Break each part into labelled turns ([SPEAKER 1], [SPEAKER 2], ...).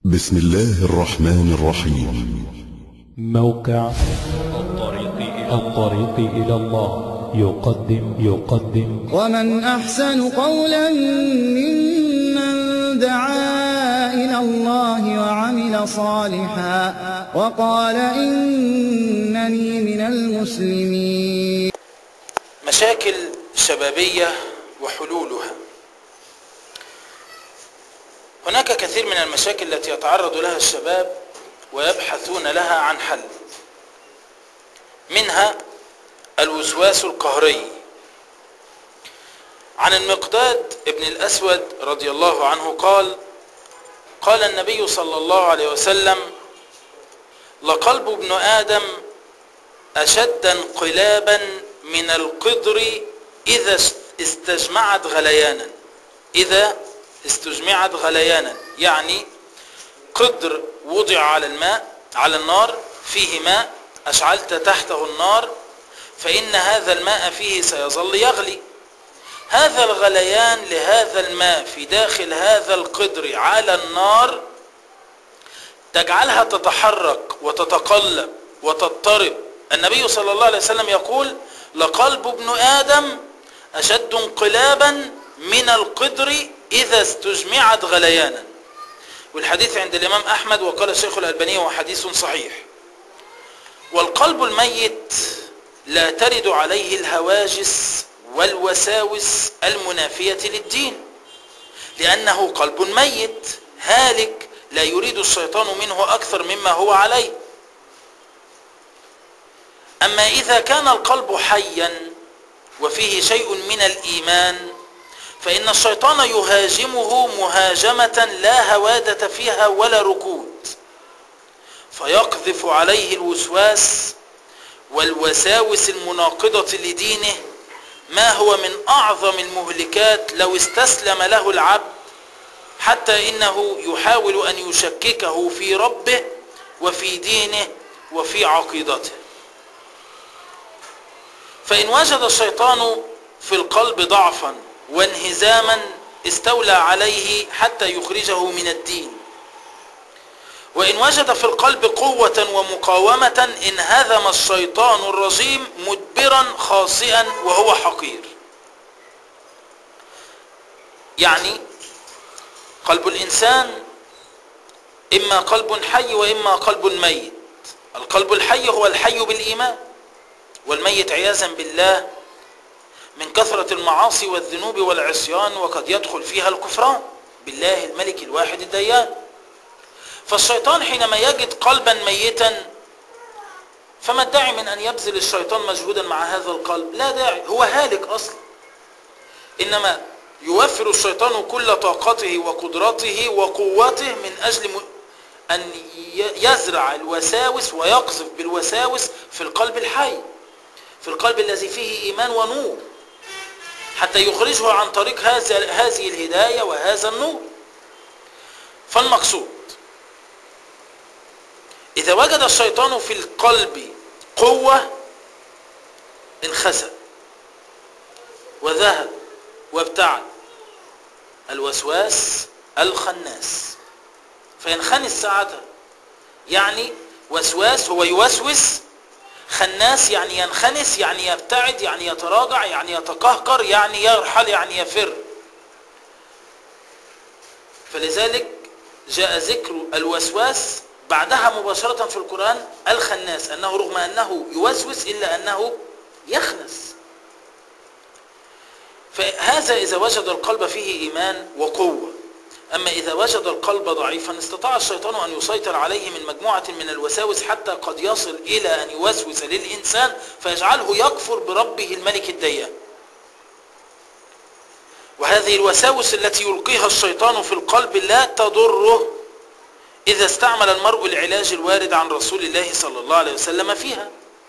[SPEAKER 1] بسم الله الرحمن الرحيم
[SPEAKER 2] موقع الطريق إلى الطريق إلى الله يقدم يقدم
[SPEAKER 3] ومن أحسن قولا ممن دعا إلى الله وعمل صالحا وقال إنني من المسلمين
[SPEAKER 4] مشاكل شبابية وحلولها هناك كثير من المشاكل التي يتعرض لها الشباب ويبحثون لها عن حل منها الوسواس القهري عن المقداد ابن الأسود رضي الله عنه قال قال النبي صلى الله عليه وسلم لقلب ابن آدم أشد انقلابا من القدر إذا استجمعت غليانا إذا استجمعت غليانا يعني قدر وضع على الماء على النار فيه ماء أشعلت تحته النار فإن هذا الماء فيه سيظل يغلي هذا الغليان لهذا الماء في داخل هذا القدر على النار تجعلها تتحرك وتتقلب وتضطرب النبي صلى الله عليه وسلم يقول لقلب ابن آدم أشد انقلابا من القدر إذا استجمعت غليانا والحديث عند الإمام أحمد وقال الشيخ الألباني هو حديث صحيح والقلب الميت لا ترد عليه الهواجس والوساوس المنافية للدين لأنه قلب ميت هالك لا يريد الشيطان منه أكثر مما هو عليه أما إذا كان القلب حيا وفيه شيء من الإيمان فإن الشيطان يهاجمه مهاجمة لا هوادة فيها ولا ركود فيقذف عليه الوسواس والوساوس المناقضة لدينه ما هو من أعظم المهلكات لو استسلم له العبد حتى إنه يحاول أن يشككه في ربه وفي دينه وفي عقيدته فإن وجد الشيطان في القلب ضعفا وانهزاما استولى عليه حتى يخرجه من الدين وإن وجد في القلب قوة ومقاومة انهزم الشيطان الرجيم مدبرا خاصئا وهو حقير يعني قلب الإنسان إما قلب حي وإما قلب ميت القلب الحي هو الحي بالإيمان والميت عياذا بالله من كثرة المعاصي والذنوب والعصيان وقد يدخل فيها الكفران بالله الملك الواحد الديان فالشيطان حينما يجد قلبا ميتا فما الداعي من أن يبذل الشيطان مجهودا مع هذا القلب لا داعي هو هالك أصلا إنما يوفر الشيطان كل طاقته وقدرته وقوته من أجل أن يزرع الوساوس ويقذف بالوساوس في القلب الحي في القلب الذي فيه إيمان ونور حتى يخرجه عن طريق هذه الهداية وهذا النور فالمقصود إذا وجد الشيطان في القلب قوة انخسى وذهب وابتعد الوسواس الخناس فينخنس ساعتها يعني وسواس هو يوسوس خناس يعني ينخنس يعني يبتعد يعني يتراجع يعني يتقهقر يعني يرحل يعني يفر فلذلك جاء ذكر الوسواس بعدها مباشرة في القرآن الخناس أنه رغم أنه يوسوس إلا أنه يخنس فهذا إذا وجد القلب فيه إيمان وقوة أما إذا وجد القلب ضعيفا استطاع الشيطان أن يسيطر عليه من مجموعة من الوساوس حتى قد يصل إلى أن يوسوس للإنسان فيجعله يكفر بربه الملك الديان وهذه الوساوس التي يلقيها الشيطان في القلب لا تضره إذا استعمل المرء العلاج الوارد عن رسول الله صلى الله عليه وسلم فيها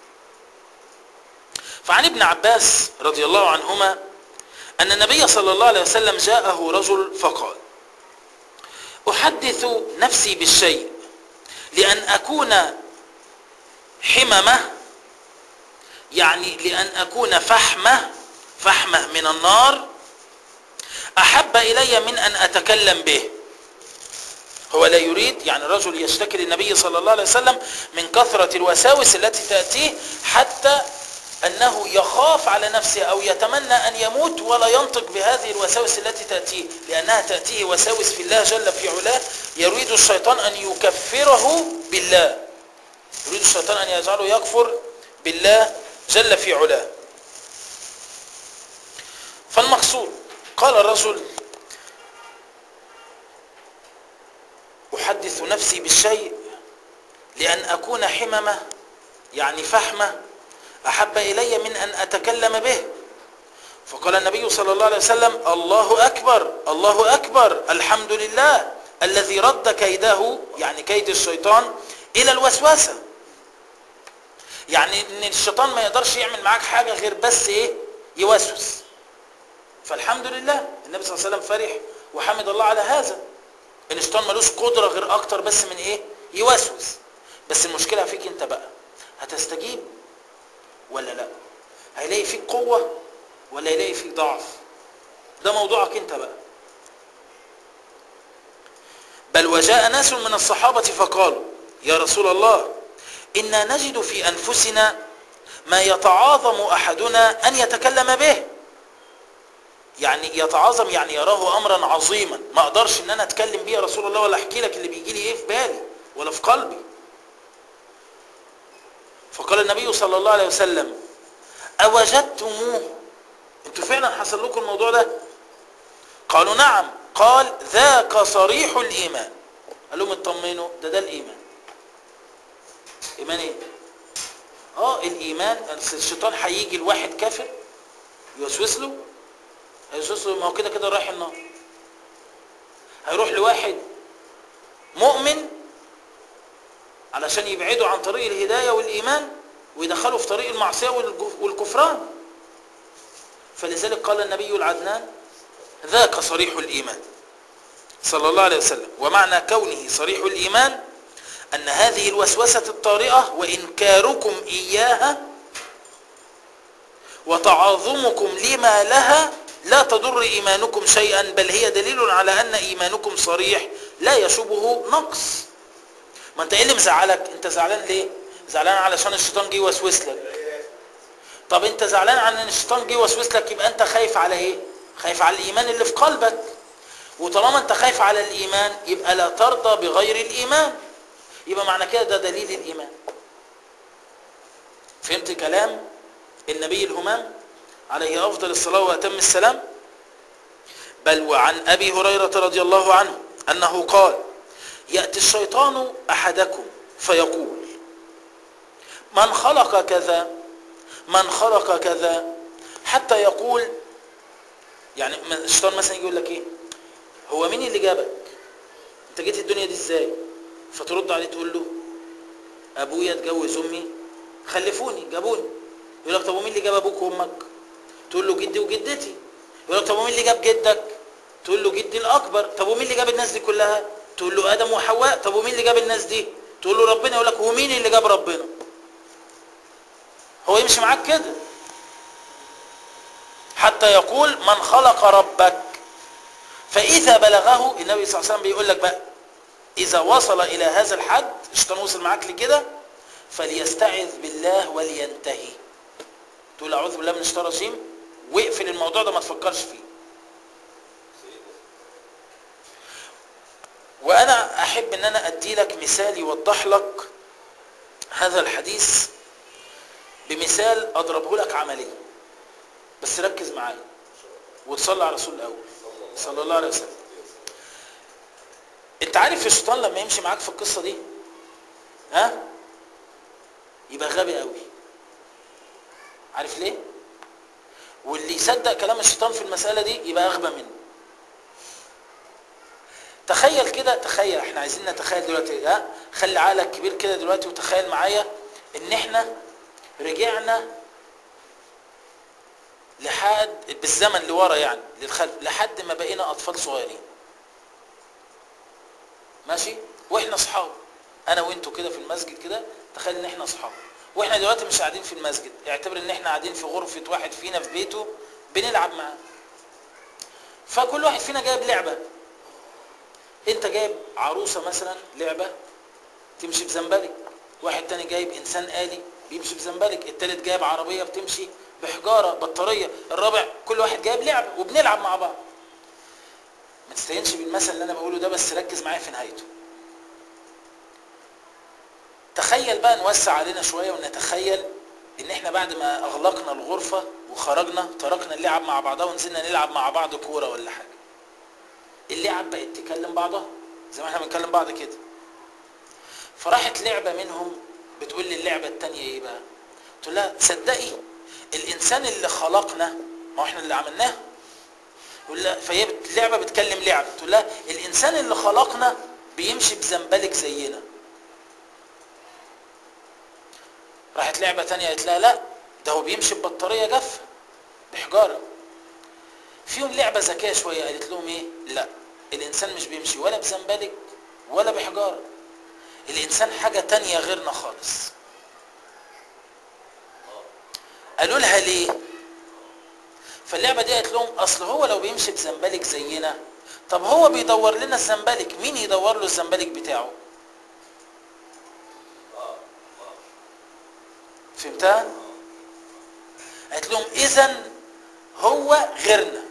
[SPEAKER 4] فعن ابن عباس رضي الله عنهما أن النبي صلى الله عليه وسلم جاءه رجل فقال أحدث نفسي بالشيء لأن أكون حممة يعني لأن أكون فحمة فحمة من النار أحب إلي من أن أتكلم به هو لا يريد يعني الرجل يشتكي للنبي صلى الله عليه وسلم من كثرة الوساوس التي تأتيه حتى أنه يخاف على نفسه أو يتمنى أن يموت ولا ينطق بهذه الوساوس التي تأتيه لأنها تأتيه وساوس في الله جل في علاه يريد الشيطان أن يكفره بالله يريد الشيطان أن يجعله يكفر بالله جل في علاه فالمقصود قال الرجل أحدث نفسي بالشيء لأن أكون حممة يعني فحمة أحب إلي من أن أتكلم به فقال النبي صلى الله عليه وسلم الله أكبر الله أكبر الحمد لله الذي رد كيده يعني كيد الشيطان إلى الوسوسة يعني ان الشيطان ما يقدرش يعمل معاك حاجة غير بس ايه يوسوس فالحمد لله النبي صلى الله عليه وسلم فرح وحمد الله على هذا ان الشيطان ملوش قدرة غير اكتر بس من ايه يوسوس بس المشكلة فيك انت بقى هتستجيب ولا لا هيلاقي فيك قوة ولا يلاقي فيك ضعف ده موضوعك انت بقى بل وجاء ناس من الصحابة فقالوا يا رسول الله إنا نجد في أنفسنا ما يتعاظم أحدنا أن يتكلم به يعني يتعاظم يعني يراه أمرا عظيما ما أقدرش أن أنا أتكلم به يا رسول الله ولا أحكي لك اللي بيجي لي إيه في بالي ولا في قلبي فقال النبي صلى الله عليه وسلم أوجدتموه انتوا فعلا حصل لكم الموضوع ده قالوا نعم قال ذاك صريح الإيمان قال لهم اطمنوا ده ده الإيمان إيمان إيه اه الإيمان الشيطان هيجي الواحد كافر يوسوس له هيوسوس له ما هو كده كده رايح النار هيروح لواحد مؤمن علشان يبعده عن طريق الهداية والإيمان ويدخله في طريق المعصية والكفران فلذلك قال النبي العدنان ذاك صريح الإيمان صلى الله عليه وسلم ومعنى كونه صريح الإيمان أن هذه الوسوسة الطارئة وإنكاركم إياها وتعاظمكم لما لها لا تضر إيمانكم شيئا بل هي دليل على أن إيمانكم صريح لا يشبه نقص ما أنت إيه اللي مزعلك أنت زعلان ليه زعلان علشان الشيطان جه يوسوس لك طب أنت زعلان عن أن الشيطان جه يوسوس لك يبقى أنت خايف على إيه خايف على الإيمان اللي في قلبك وطالما أنت خايف على الإيمان يبقى لا ترضى بغير الإيمان يبقى معنى كده ده دليل الإيمان فهمت كلام النبي الهمام عليه أفضل الصلاة وأتم السلام بل وعن أبي هريرة رضي الله عنه أنه قال يأتي الشيطان أحدكم فيقول من خلق كذا من خلق كذا حتى يقول يعني الشيطان مثلا يقول لك ايه هو مين اللي جابك انت جيت الدنيا دي ازاي فترد عليه تقول له ابويا اتجوز امي خلفوني جابوني يقول لك طب ومين اللي جاب ابوك وامك تقول له جدي وجدتي يقول لك طب ومين اللي جاب جدك تقول له جدي الاكبر طب ومين اللي جاب الناس دي كلها تقول له ادم وحواء طب ومين اللي جاب الناس دي تقول له ربنا يقول لك ومين اللي جاب ربنا هو يمشي معاك كده حتى يقول من خلق ربك فاذا بلغه النبي صلى الله عليه وسلم بيقول لك بقى إذا وصل إلى هذا الحد الشيطان وصل معاك لكده فليستعذ بالله ولينتهي تقول أعوذ بالله من الشيطان الرجيم واقفل الموضوع ده ما تفكرش فيه وأنا أحب أن أنا أدي لك مثال يوضح لك هذا الحديث بمثال أضربه لك عمليا بس ركز معايا وتصلي على رسول الأول صلى الله عليه وسلم انت عارف الشيطان لما يمشي معاك في القصه دي ها يبقى غبي قوي عارف ليه واللي يصدق كلام الشيطان في المساله دي يبقى اغبى منه تخيل كده تخيل احنا عايزين نتخيل دلوقتي ها خلي عقلك كبير كده دلوقتي وتخيل معايا ان احنا رجعنا لحد بالزمن لورا يعني للخلف لحد ما بقينا اطفال صغيرين ماشي واحنا اصحاب انا وانتوا كده في المسجد كده تخيل ان احنا اصحاب واحنا دلوقتي مش قاعدين في المسجد اعتبر ان احنا قاعدين في غرفة واحد فينا في بيته بنلعب معاه فكل واحد فينا جايب لعبة انت جايب عروسه مثلا لعبه تمشي بزنبلك واحد تاني جايب انسان آلي بيمشي بزنبلك التالت جايب عربيه بتمشي بحجاره بطاريه الرابع كل واحد جايب لعبه وبنلعب مع بعض ما تستهينش بالمثل اللي انا بقوله ده بس ركز معايا في نهايته تخيل بقى نوسع علينا شويه ونتخيل ان احنا بعد ما اغلقنا الغرفه وخرجنا تركنا اللعب مع بعضها ونزلنا نلعب مع بعض كوره ولا حاجه اللعب بقت تكلم بعضها زي ما احنا بنكلم بعض كده فراحت لعبه منهم بتقول لي اللعبه الثانيه ايه بقى تقول لها تصدقي الانسان اللي خلقنا ما هو احنا اللي عملناه يقول لها فهي بت- اللعبه بتكلم لعبه تقول لها الانسان اللي خلقنا بيمشي بزنبلك زينا راحت لعبه تانية قالت لها لا ده هو بيمشي ببطاريه جافه بحجاره فيهم لعبه ذكيه شويه قالت لهم ايه لا الانسان مش بيمشي ولا بزنبلك ولا بحجاره الانسان حاجه تانية غيرنا خالص قالوا لها ليه فاللعبه دي قالت لهم اصل هو لو بيمشي بزنبلك زينا طب هو بيدور لنا الزنبلك مين يدور له الزنبلك بتاعه فهمتها قالت لهم اذا هو غيرنا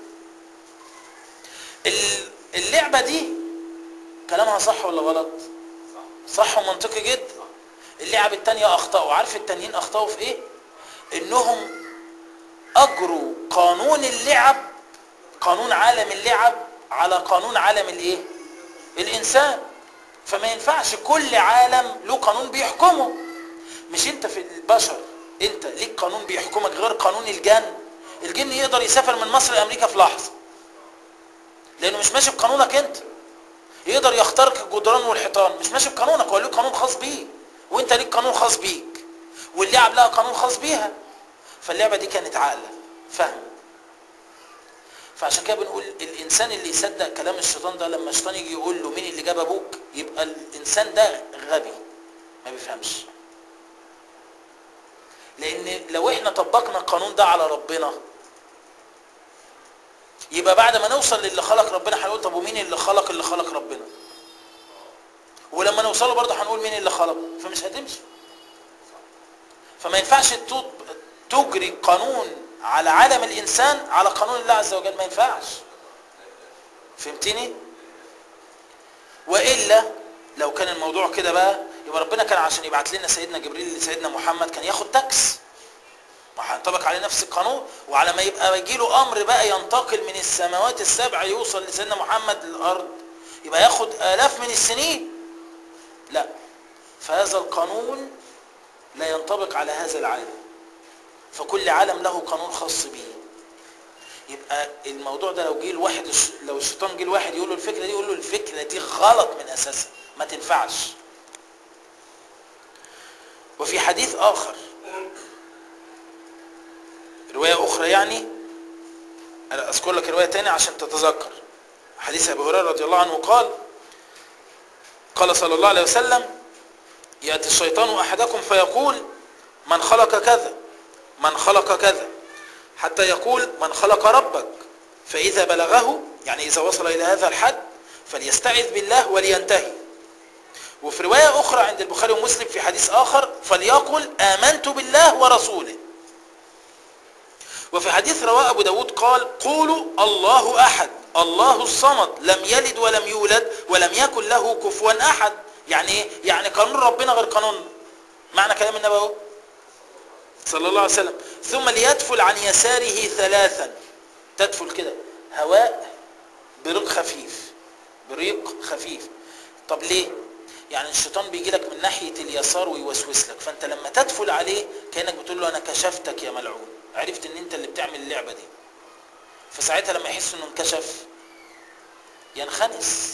[SPEAKER 4] ال- اللعبه دي كلامها صح ولا غلط صح ومنطقي جدا اللعب التانية اخطأوا عارف التانيين اخطأوا في ايه انهم اجروا قانون اللعب قانون عالم اللعب على قانون عالم الايه الانسان فما ينفعش كل عالم له قانون بيحكمه مش انت في البشر انت ليك قانون بيحكمك غير قانون الجن الجن يقدر يسافر من مصر لامريكا في لحظه لانه مش ماشي بقانونك انت يقدر يخترق الجدران والحيطان مش ماشي بقانونك هو له قانون خاص بيه وانت ليك قانون خاص بيك واللعب لها قانون خاص بيها فاللعبه دي كانت عاقله فهم فعشان كده بنقول الانسان اللي يصدق كلام الشيطان ده لما الشيطان يجي يقول له مين اللي جاب ابوك يبقى الانسان ده غبي ما بيفهمش لان لو احنا طبقنا القانون ده على ربنا يبقى بعد ما نوصل للي خلق ربنا هنقول طب ومين اللي خلق اللي خلق ربنا ولما نوصله برضه هنقول مين اللي خلق فمش هتمشي فما ينفعش تط- تجري قانون على عالم الانسان على قانون الله عز وجل ما ينفعش فهمتني والا لو كان الموضوع كده بقى يبقى ربنا كان عشان يبعت لنا سيدنا جبريل لسيدنا محمد كان ياخد تاكس ما هينطبق عليه نفس القانون وعلى ما يبقى يجي له امر بقى ينتقل من السماوات السبع يوصل لسيدنا محمد للارض يبقى ياخد الاف من السنين لا فهذا القانون لا ينطبق على هذا العالم فكل عالم له قانون خاص به يبقى الموضوع ده لو جه الواحد لو الشيطان جه الواحد يقول له الفكره دي يقول له الفكره دي غلط من اساسها ما تنفعش وفي حديث اخر روايه اخرى يعني انا اذكر لك روايه تانية عشان تتذكر حديث ابي هريره رضي الله عنه قال قال صلى الله عليه وسلم ياتي الشيطان احدكم فيقول من خلق كذا من خلق كذا حتى يقول من خلق ربك فإذا بلغه يعني إذا وصل إلى هذا الحد فليستعذ بالله ولينتهي وفي رواية أخرى عند البخاري ومسلم في حديث آخر فليقل آمنت بالله ورسوله وفي حديث رواه أبو داود قال قولوا الله أحد الله الصمد لم يلد ولم يولد ولم يكن له كفوا أحد يعني إيه؟ يعني قانون ربنا غير قانون معنى كلام النبي اهو صلى الله عليه وسلم ثم ليدفل عن يساره ثلاثا تدفل كده هواء بريق خفيف بريق خفيف طب ليه يعني الشيطان بيجي لك من ناحية اليسار ويوسوس لك فانت لما تدفل عليه كأنك بتقول له انا كشفتك يا ملعون عرفت ان انت اللي بتعمل اللعبة دي فساعتها لما يحس انه انكشف ينخنس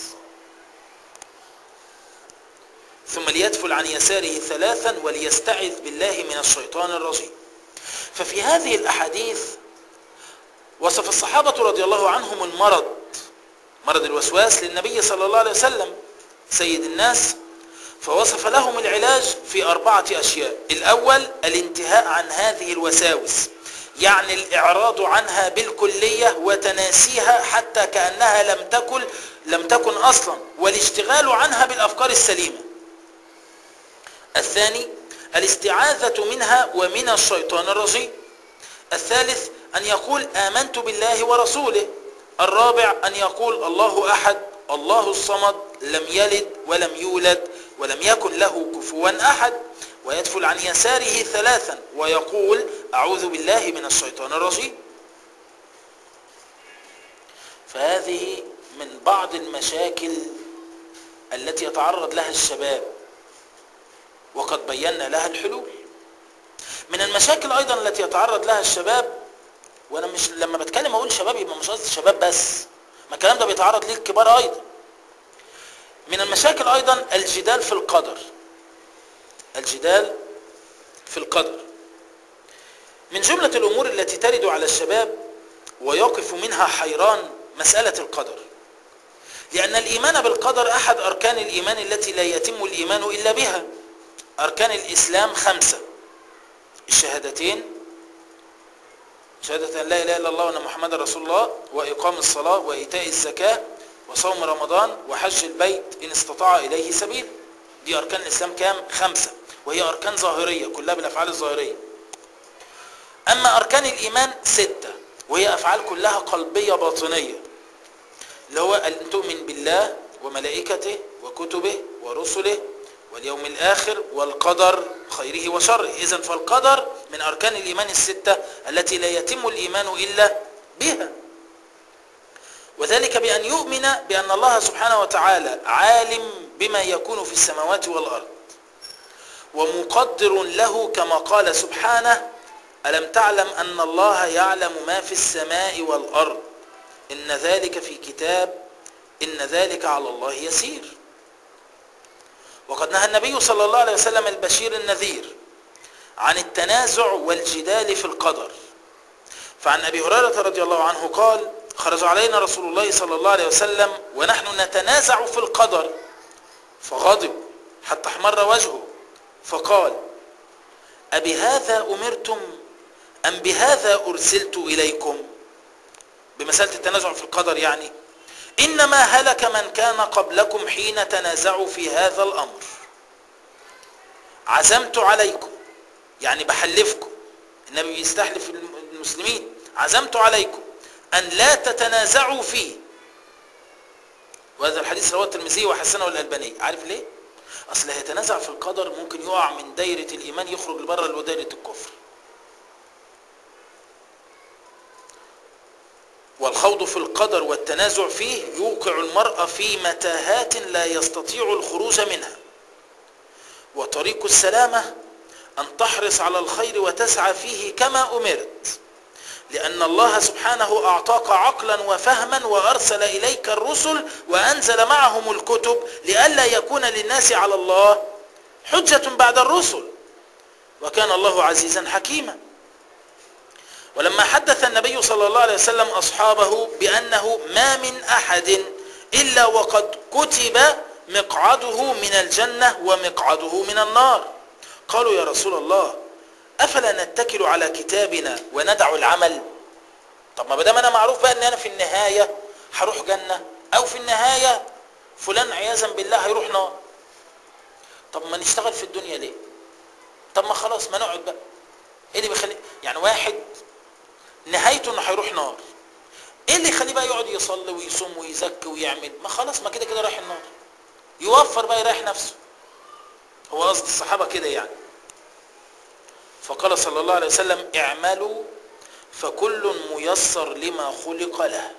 [SPEAKER 4] ثم ليدفل عن يساره ثلاثا وليستعذ بالله من الشيطان الرجيم ففي هذه الأحاديث وصف الصحابة رضي الله عنهم المرض مرض الوسواس للنبي صلى الله عليه وسلم سيد الناس فوصف لهم العلاج في أربعة أشياء الأول الانتهاء عن هذه الوساوس يعني الإعراض عنها بالكلية وتناسيها حتى كأنها لم تكن لم تكن أصلا والاشتغال عنها بالأفكار السليمة الثاني الاستعاذة منها ومن الشيطان الرجيم الثالث أن يقول آمنت بالله ورسوله الرابع أن يقول الله أحد الله الصمد لم يلد ولم يولد ولم يكن له كفوا أحد ويدفل عن يساره ثلاثا ويقول أعوذ بالله من الشيطان الرجيم فهذه من بعض المشاكل التي يتعرض لها الشباب وقد بينا لها الحلول من المشاكل أيضا التي يتعرض لها الشباب وأنا مش لما بتكلم أقول شباب يبقى مش قصدي شباب بس ما الكلام ده بيتعرض ليه الكبار أيضا من المشاكل أيضا الجدال في القدر الجدال في القدر من جملة الأمور التي ترد على الشباب ويقف منها حيران مسألة القدر لأن الإيمان بالقدر أحد أركان الإيمان التي لا يتم الإيمان إلا بها أركان الإسلام خمسة الشهادتين شهادة أن لا إله إلا الله وأن محمد رسول الله وإقام الصلاة وإيتاء الزكاة وصوم رمضان وحج البيت إن استطاع إليه سبيل دي أركان الإسلام كام؟ خمسة وهي أركان ظاهرية كلها بالأفعال الظاهرية أما أركان الإيمان ستة وهي أفعال كلها قلبية باطنية اللي هو أن تؤمن بالله وملائكته وكتبه ورسله واليوم الآخر والقدر خيره وشره إذن فالقدر من أركان الإيمان الستة التي لا يتم الإيمان إلا بها وذلك بأن يؤمن بأن الله سبحانه وتعالى عالم بما يكون في السماوات والأرض ومقدر له كما قال سبحانه ألم تعلم أن الله يعلم ما في السماء والأرض إن ذلك في كتاب إن ذلك على الله يسير وقد نهى النبي صلى الله عليه وسلم البشير النذير عن التنازع والجدال في القدر فعن أبي هريرة رضي الله عنه قال خرج علينا رسول الله صلى الله عليه وسلم ونحن نتنازع في القدر فغضب حتى احمر وجهه فقال أبهذا أمرتم أم بهذا أرسلت إليكم بمسألة التنازع في القدر يعني إنما هلك من كان قبلكم حين تنازعوا في هذا الأمر عزمت عليكم يعني بحلفكم النبي بيستحلف المسلمين عزمت عليكم أن لا تتنازعوا فيه وهذا الحديث رواه الترمذي وحسنه الألباني عارف ليه؟ أصل هيتنازع في القدر ممكن يقع من دايرة الإيمان يخرج لبره لدايرة الكفر والخوض في القدر والتنازع فيه يوقع المرء في متاهات لا يستطيع الخروج منها وطريق السلامة أن تحرص على الخير وتسعى فيه كما أمرت لأن الله سبحانه أعطاك عقلا وفهما وأرسل إليك الرسل وأنزل معهم الكتب لئلا يكون للناس على الله حجة بعد الرسل وكان الله عزيزا حكيما ولما حدث النبي صلى الله عليه وسلم أصحابه بأنه ما من أحد إلا وقد كتب مقعده من الجنة ومقعده من النار قالوا يا رسول الله أفلا نتكل على كتابنا وندع العمل طب ما بدام أنا معروف بقى أن أنا في النهاية هروح جنة أو في النهاية فلان عياذا بالله هيروح نار طب ما نشتغل في الدنيا ليه طب ما خلاص ما نقعد بقى ايه اللي بيخلي يعني واحد نهايته انه هيروح نار ايه اللي يخليه بقى يقعد يصلي ويصوم ويزكي ويعمل ما خلاص ما كده كده رايح النار يوفر بقى يريح نفسه هو قصد الصحابه كده يعني فقال صلى الله عليه وسلم اعملوا فكل ميسر لما خلق له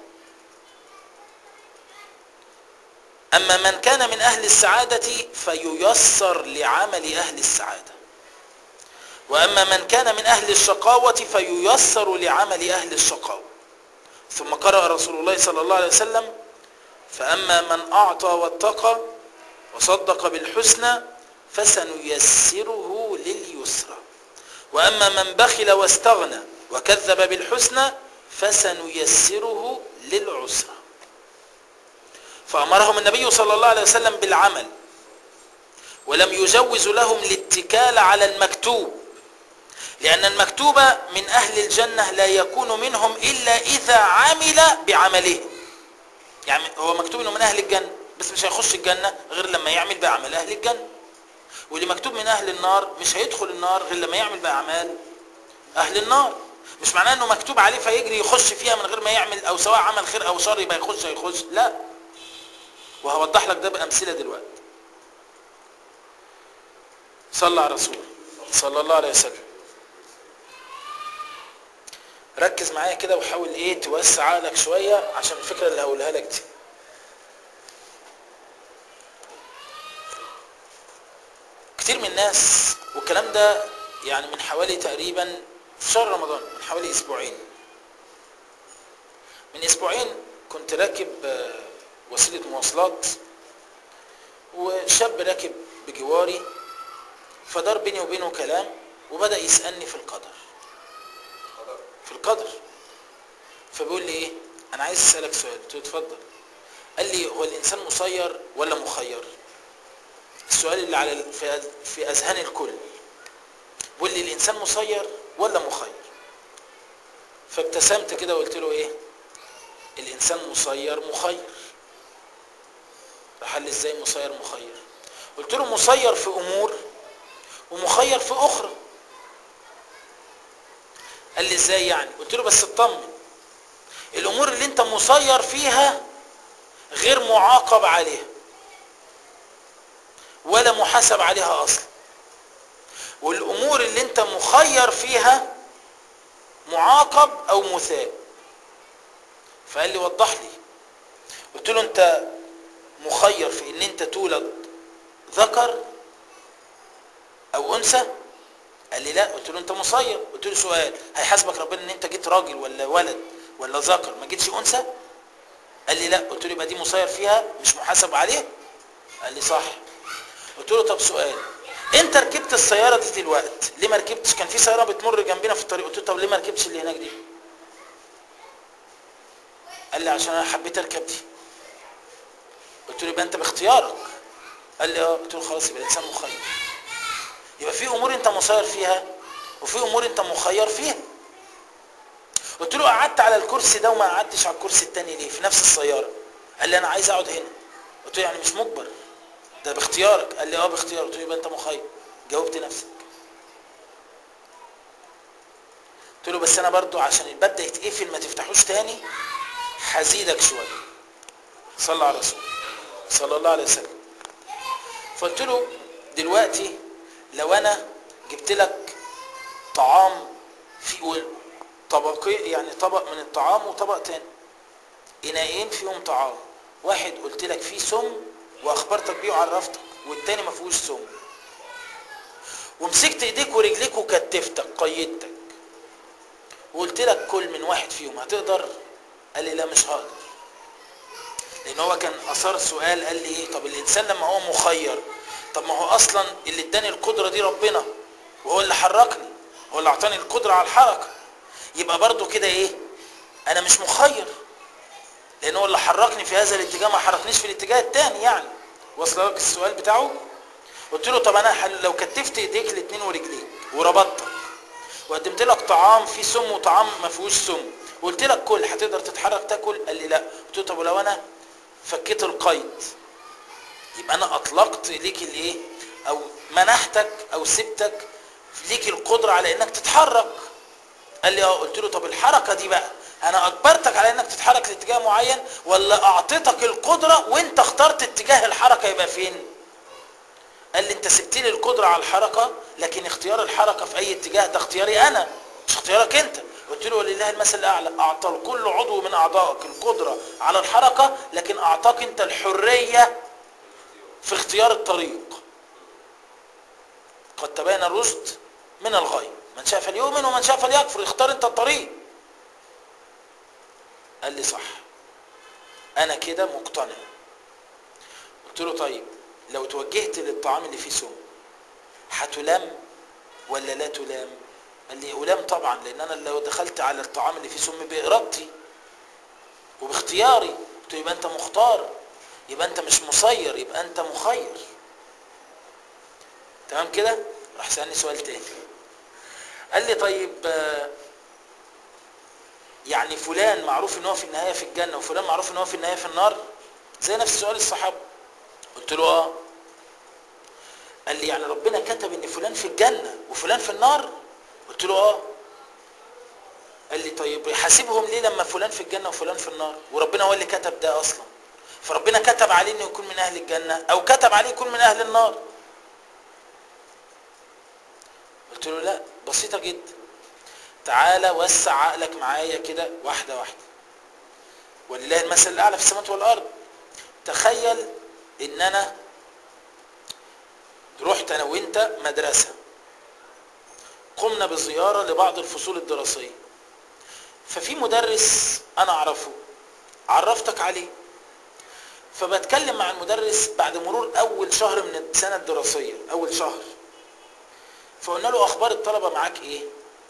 [SPEAKER 4] اما من كان من اهل السعاده فييسر لعمل اهل السعاده واما من كان من اهل الشقاوه فييسر لعمل اهل الشقاوه ثم قرأ رسول الله صلى الله عليه وسلم فاما من اعطى واتقى وصدق بالحسنى فسنيسره لليسرى واما من بخل واستغنى وكذب بالحسنى فسنيسره للعسرى فامرهم النبي صلى الله عليه وسلم بالعمل ولم يجوز لهم الاتكال على المكتوب لأن المكتوب من أهل الجنة لا يكون منهم إلا إذا عمل بعمله يعني هو مكتوب انه من اهل الجنه بس مش هيخش الجنه غير لما يعمل باعمال اهل الجنه واللي مكتوب من اهل النار مش هيدخل النار غير لما يعمل باعمال اهل النار مش معناه انه مكتوب عليه فيجري يخش فيها من غير ما يعمل او سواء عمل خير او شر يبقى يخش هيخش لا وهوضح لك ده بامثله دلوقتي صلى على الرسول صلى الله عليه وسلم ركز معايا كده وحاول ايه توسع عقلك شويه عشان الفكره اللي هقولها لك دي كتير من الناس والكلام ده يعني من حوالي تقريبا في شهر رمضان من حوالي اسبوعين من اسبوعين كنت راكب آه، وسيله مواصلات وشاب راكب بجواري فدار بيني وبينه كلام وبدا يسالني في القدر في القدر فبيقول لي ايه انا عايز اسالك سؤال قلت له اتفضل قال لي هو الانسان مسير ولا مخير السؤال اللي على ال- في أذ- في اذهان الكل بيقول لي الانسان مسير ولا مخير فابتسمت كده وقلت له ايه الانسان مسير مخير راح قال لي ازاي مسير مخير قلت له مسير في امور ومخير في اخرى قال لي ازاي يعني قلت له بس اطمن الامور اللي انت مسير فيها غير معاقب عليها ولا محاسب عليها اصلا والامور اللي انت مخير فيها معاقب او مثاب فقال لي وضح لي قلت له انت مخير في ان انت تولد ذكر او انثى قال لي لا قلت له انت مسير قلت له سؤال هيحاسبك ربنا ان انت جيت راجل ولا ولد ولا ذكر ما جيتش انثى قال لي لا قلت له يبقى دي مسير فيها مش محاسب عليه قال لي صح قلت له طب سؤال انت ركبت السياره دي دلوقتي ليه ما ركبتش كان في سياره بتمر جنبنا في الطريق قلت له طب ليه ما ركبتش اللي هناك دي قال لي عشان انا حبيت اركب دي قلت له يبقى انت باختيارك قال لي اه قلت له خلاص يبقى الانسان مخير يبقى في امور انت مسير فيها وفي امور انت مخير فيها قلت له قعدت على الكرسي ده وما قعدتش على الكرسي التاني ليه في نفس السياره قال لي انا عايز اقعد هنا قلت له يعني مش مجبر ده باختيارك قال لي اه باختيارك قلت له يبقى انت مخير جاوبت نفسك قلت له بس انا برضو عشان الباب ده يتقفل ما تفتحوش تاني هزيدك شويه صلى على الرسول صلى الله عليه وسلم فقلت له دلوقتي لو انا جبت لك طعام في طبقي يعني طبق من الطعام وطبق تاني اناءين فيهم طعام واحد قلت لك فيه سم واخبرتك بيه وعرفتك والتاني ما فيهوش سم ومسكت ايديك ورجليك وكتفتك قيدتك وقلت لك كل من واحد فيهم هتقدر قال لي لا مش هقدر لان هو كان اثار سؤال قال لي ايه طب الانسان لما هو مخير طب ما هو اصلا اللي اداني القدره دي ربنا وهو اللي حركني هو اللي اعطاني القدره على الحركه يبقى برضو كده ايه انا مش مخير لان هو اللي حركني في هذا الاتجاه ما حركنيش في الاتجاه الثاني يعني وصل لك السؤال بتاعه قلت له طب انا حل- لو كتفت ايديك الاثنين ورجليك وربطتك وقدمت لك طعام فيه سم وطعام ما فيهوش سم وقلت لك كل هتقدر تتحرك تاكل قال لي لا قلت له طب ولو انا فكيت القيد يبقى انا اطلقت ليك الايه او منحتك او سبتك ليك القدره على انك تتحرك قال لي اه قلت له طب الحركه دي بقى انا اجبرتك على انك تتحرك لاتجاه معين ولا اعطيتك القدره وانت اخترت اتجاه الحركه يبقى فين قال لي انت سبت لي القدره على الحركه لكن اختيار الحركه في اي اتجاه ده اختياري انا مش اختيارك انت قلت له ولله المثل الاعلى اعطى لكل عضو من اعضائك القدره على الحركه لكن اعطاك انت الحريه في اختيار الطريق قد تبين الرشد من الغي من شاء فليؤمن ومن شاء فليكفر اختار انت الطريق قال لي صح انا كده مقتنع قلت له طيب لو توجهت للطعام اللي فيه سم هتلام ولا لا تلام قال لي ألام طبعا لان انا لو دخلت على الطعام اللي فيه سم بارادتي وباختياري قلت له يبقى انت مختار يبقى انت مش مسير يبقى انت مخير تمام كده راح سألني سؤال تاني قال لي طيب آه، يعني فلان معروف ان هو في النهايه في الجنه وفلان معروف ان هو في النهايه في النار زي نفس سؤال الصحابه قلت له اه قال لي يعني ربنا كتب ان فلان في الجنه وفلان في النار قلت له اه قال لي طيب يحاسبهم ليه لما فلان في الجنه وفلان في النار وربنا هو اللي كتب ده اصلا فربنا كتب عليه انه يكون من اهل الجنه او كتب عليه يكون من اهل النار قلت له لا بسيطه جدا تعالى وسع عقلك معايا كده واحده واحده ولله المثل الاعلى في السماوات والارض تخيل ان انا رحت انا وانت مدرسه قمنا بزياره لبعض الفصول الدراسيه ففي مدرس انا اعرفه عرفتك عليه فبتكلم مع المدرس بعد مرور اول شهر من السنه الدراسيه اول شهر فقلنا له اخبار الطلبه معاك ايه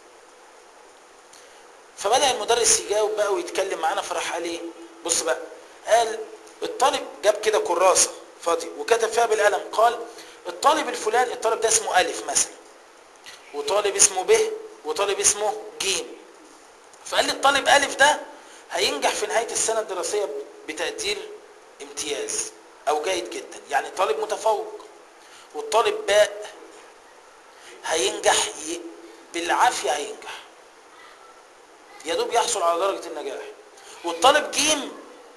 [SPEAKER 4] فبدا المدرس يجاوب بقى ويتكلم معانا فراح قال ايه بص بقى قال الطالب جاب كده كراسه فاضيه وكتب فيها بالقلم قال الطالب الفلاني الطالب ده اسمه الف مثلا وطالب اسمه ب وطالب اسمه ج فقال لي الطالب الف ده هينجح في نهايه السنه الدراسيه بتقدير امتياز او جيد جدا يعني طالب متفوق والطالب باء هينجح ي... بالعافيه هينجح يا دوب يحصل على درجه النجاح والطالب جيم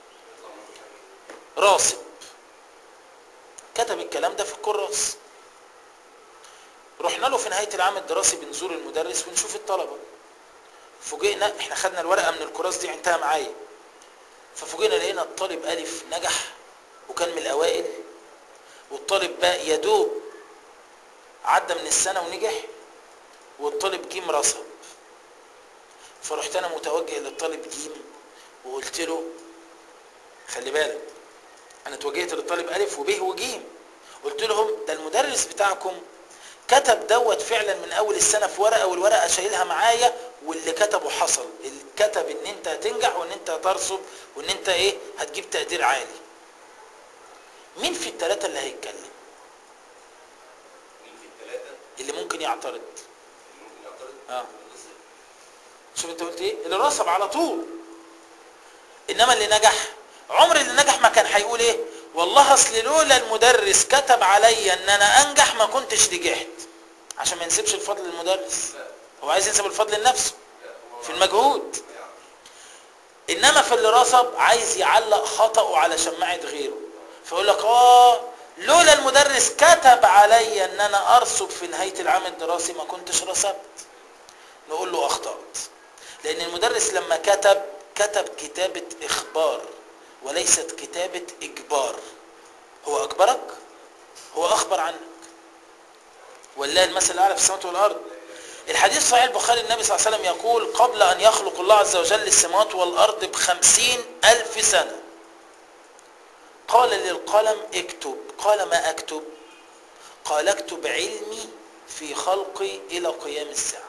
[SPEAKER 4] راسب كتب الكلام ده في الكراس رحنا له في نهايه العام الدراسي بنزور المدرس ونشوف الطلبه فوجئنا احنا خدنا الورقه من الكراس دي عندها معايا ففوجئنا لقينا الطالب الف نجح وكان من الاوائل والطالب باء يدوب عدى من السنه ونجح والطالب جيم رسب فرحت انا متوجه للطالب جيم وقلت له خلي بالك انا اتوجهت للطالب الف وب وجيم قلت لهم ده المدرس بتاعكم كتب دوت فعلا من اول السنه في ورقه والورقه شايلها معايا واللي كتبه حصل اللي كتب ان انت هتنجح وان انت هترسب وان انت ايه هتجيب تقدير عالي مين في الثلاثه اللي هيتكلم
[SPEAKER 5] مين في الثلاثة
[SPEAKER 4] اللي ممكن يعترض
[SPEAKER 5] اللي ممكن يعترض؟
[SPEAKER 4] اه شوف انت قلت ايه اللي رسب على طول انما اللي نجح عمر اللي نجح ما كان هيقول ايه والله اصل لولا المدرس كتب عليا ان انا انجح ما كنتش نجحت عشان ما ينسبش الفضل للمدرس هو عايز ينسب الفضل لنفسه في المجهود انما في اللي رسب عايز يعلق خطأه على شماعة غيره فيقول لك اه لولا المدرس كتب عليا ان انا ارسب في نهاية العام الدراسي ما كنتش رسبت نقول له اخطأت لان المدرس لما كتب كتب كتابة اخبار وليست كتابة اجبار هو اجبرك هو اخبر عنك والله المثل الاعلى في السماوات والارض الحديث صحيح البخاري النبي صلى الله عليه وسلم يقول قبل ان يخلق الله عز وجل السماوات والارض بخمسين الف سنة قال للقلم اكتب قال ما اكتب قال اكتب علمي في خلقي الى قيام الساعة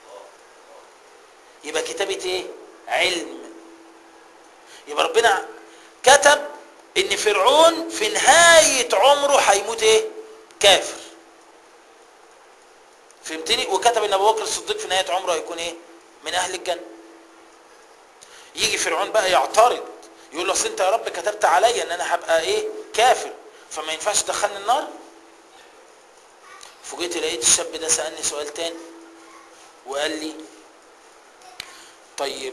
[SPEAKER 4] يبقى كتابة ايه علم يبقى ربنا كتب ان فرعون في نهاية عمره هيموت ايه كافر فهمتني وكتب ان ابو بكر الصديق في نهاية عمره هيكون ايه من اهل الجنة يجي فرعون بقى يعترض يقول له اصل انت يا رب كتبت عليا ان انا هبقى ايه كافر فما ينفعش تدخلني النار فوجئت لقيت الشاب ده سألني سؤال تاني وقال لي طيب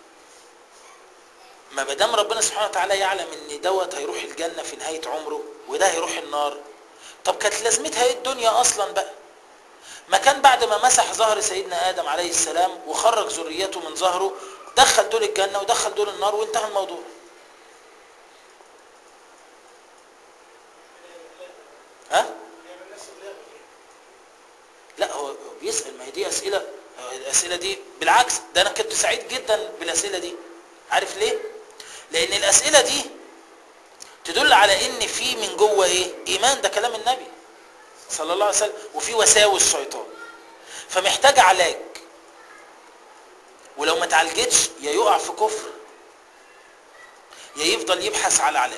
[SPEAKER 4] ما دام ربنا سبحانه وتعالى يعلم ان دوت هيروح الجنه في نهايه عمره وده هيروح النار طب كانت لازمتها ايه الدنيا اصلا بقى ما كان بعد ما مسح ظهر سيدنا ادم عليه السلام وخرج ذريته من ظهره دخل دول الجنه ودخل دول النار وانتهى الموضوع ها لا هو بيسال ما هي دي اسئله الاسئله دي بالعكس ده انا كنت سعيد جدا بالاسئله دي عارف ليه لان الاسئله دي تدل على ان في من جوه ايه ايمان ده كلام النبي صلى الله عليه وسلم وفي وساوس شيطان فمحتاج علاج ولو ما اتعالجتش يا يقع في كفر يا يفضل يبحث على علاج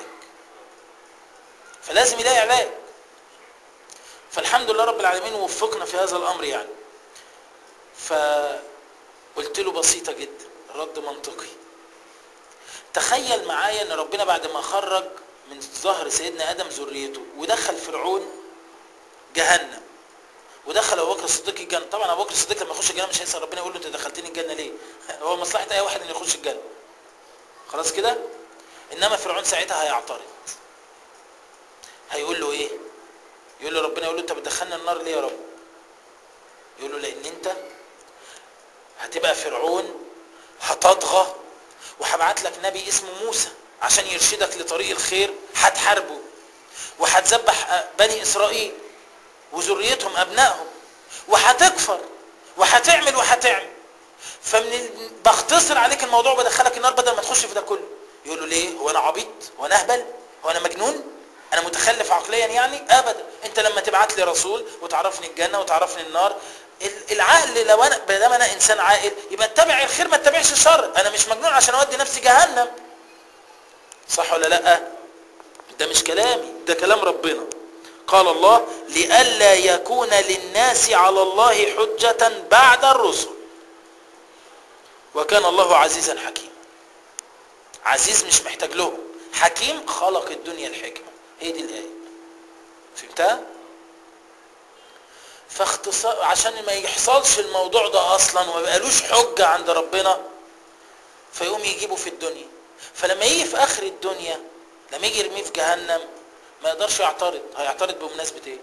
[SPEAKER 4] فلازم يلاقي علاج فالحمد لله رب العالمين وفقنا في هذا الامر يعني فقلت له بسيطه جدا رد منطقي تخيل معايا ان ربنا بعد ما خرج من ظهر سيدنا ادم ذريته ودخل فرعون جهنم ودخل ابو بكر الصديق الجنه طبعا ابو بكر الصديق لما يخش الجنه مش هيسال ربنا يقول له انت دخلتني الجنه ليه هو مصلحه اي واحد انه يخش الجنه خلاص كده انما فرعون ساعتها هيعترض هيقول له ايه يقول له ربنا يقول له انت بتدخلني النار ليه يا رب يقول له لان انت هتبقى فرعون هتطغى وهبعت لك نبي اسمه موسى عشان يرشدك لطريق الخير هتحاربه وهتذبح بني اسرائيل وذريتهم ابنائهم وهتكفر وهتعمل وهتعمل فمن ال... بختصر عليك الموضوع وبدخلك النار بدل ما تخش في ده كله يقول له ليه هو انا عبيط هو انا اهبل هو انا مجنون انا متخلف عقليا يعني ابدا انت لما تبعت لي رسول وتعرفني الجنه وتعرفني النار العقل لو انا ما دام انا انسان عاقل يبقى اتبع الخير ما اتبعش الشر انا مش مجنون عشان اودي نفسي جهنم صح ولا لا ده مش كلامي ده كلام ربنا قال الله لئلا يكون للناس على الله حجة بعد الرسل وكان الله عزيزا حكيما عزيز مش محتاج لهم حكيم خلق الدنيا الحكمة هي دي الآية فهمتها؟ فاختصار عشان ما يحصلش الموضوع ده اصلا وما بقالوش حجة عند ربنا فيقوم يجيبه في الدنيا فلما يجي في اخر الدنيا لما يجي يرميه في جهنم ما يقدرش يعترض هيعترض بمناسبة ايه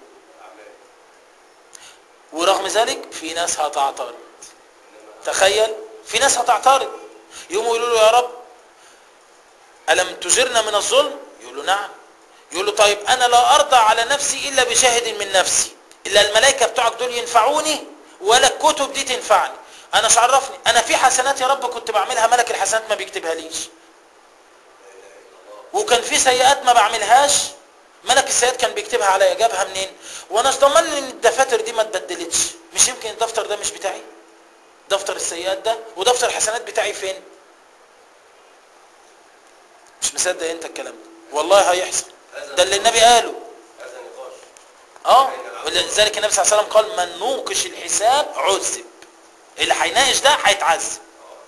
[SPEAKER 4] ورغم ذلك في ناس هتعترض تخيل في ناس هتعترض يقوموا يقولوا له يا رب ألم تجرنا من الظلم يقول له نعم يقول له طيب أنا لا أرضى على نفسي إلا بشاهد من نفسي إلا الملائكة بتوعك دول ينفعوني ولا الكتب دي تنفعني أنا مش عرفني أنا في حسنات يا رب كنت بعملها ملك الحسنات ما بيكتبها ليش وكان في سيئات ما بعملهاش ملك السيئات كان بيكتبها عليا جابها منين وانا مش ضامن ان الدفاتر دي ما اتبدلتش مش يمكن الدفتر ده مش بتاعي دفتر السيئات ده ودفتر الحسنات بتاعي فين مش مصدق انت الكلام ده والله هيحصل ده اللي النبي قاله
[SPEAKER 5] هذا نقاش
[SPEAKER 4] اه ولذلك النبي صلى الله عليه وسلم قال من نوقش الحساب عذب اللي هيناقش ده هيتعذب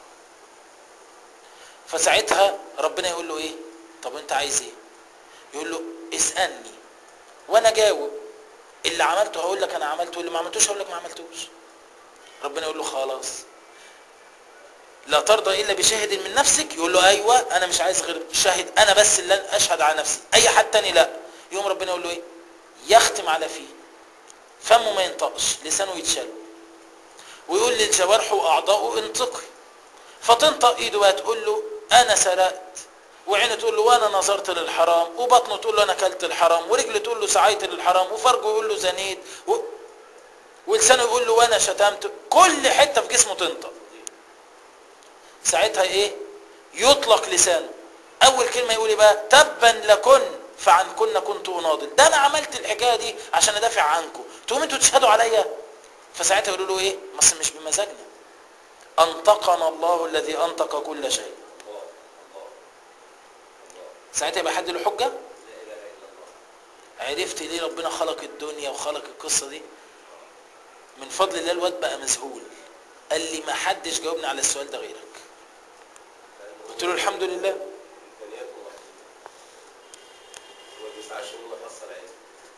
[SPEAKER 4] فساعتها ربنا يقول له ايه طب انت عايز ايه يقول له اسالني وانا جاوب اللي عملته هقول لك انا عملته واللي ما عملتوش هقول لك ما عملتوش ربنا يقول له خلاص لا ترضى الا بشاهد من نفسك يقول له ايوه انا مش عايز غير شاهد انا بس اللي اشهد على نفسي اي حد تاني لا يوم ربنا يقول له ايه يختم على فيه فمه ما ينطقش لسانه يتشل ويقول للجوارح واعضائه انطقي فتنطق ايده بقى تقول له انا سرقت وعينه تقول له وانا نظرت للحرام وبطنه تقول له انا اكلت الحرام ورجله تقول له سعيت للحرام وفرجه يقول له زنيت و... ولسانه يقول له وانا شتمت كل حته في جسمه تنطق ساعتها ايه يطلق لسانه اول كلمه يقول ايه بقى تبا لكن فعن كنا كنت اناضل ده انا عملت الحكايه دي عشان ادافع عنكم تقوم انتوا تشهدوا عليا فساعتها يقولوا له ايه بس مش بمزاجنا انطقنا الله الذي انطق كل شيء ساعتها يبقى حد له حجه عرفت ليه ربنا خلق الدنيا وخلق القصه دي من فضل الله الواد بقى مذهول قال لي ما حدش جاوبني على السؤال ده غيرك قلت له الحمد لله
[SPEAKER 5] امكانياته محدوده وما بيسعاش ان هو يحصل علم